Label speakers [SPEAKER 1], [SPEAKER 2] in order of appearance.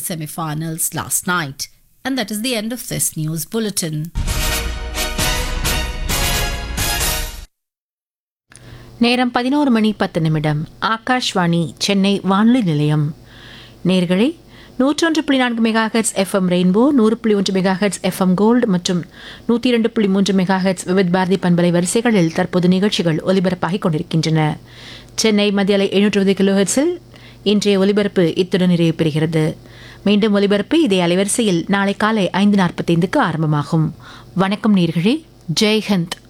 [SPEAKER 1] semi finals last night. And that is the end of this news bulletin.
[SPEAKER 2] நேரம் பதினோரு மணி பத்து நிமிடம் ஆகாஷ்வாணி சென்னை வானொலி நிலையம் நேர்களை நூற்றொன்று புள்ளி நான்கு மெகாஹெட்ஸ் எஃப்எம் ரெயின்போ நூறு புள்ளி ஒன்று மெகாஹெட்ஸ் எஃப்எம் கோல்டு மற்றும் நூற்றி இரண்டு புள்ளி மூன்று மெகாஹெட்ஸ் விவித் பாரதி பண்பலை வரிசைகளில் தற்போது நிகழ்ச்சிகள் ஒலிபரப்பாகிக் கொண்டிருக்கின்றன சென்னை மத்திய அலை எழுநூற்று இருபது கிலோஹெட்ஸில் இன்றைய ஒலிபரப்பு இத்துடன் நிறைவு பெறுகிறது மீண்டும் ஒலிபரப்பு இதே அலைவரிசையில் நாளை காலை ஐந்து நாற்பத்தைந்துக்கு ஆரம்பமாகும் வணக்கம் நேர்களே ஜெய் ஹந்த்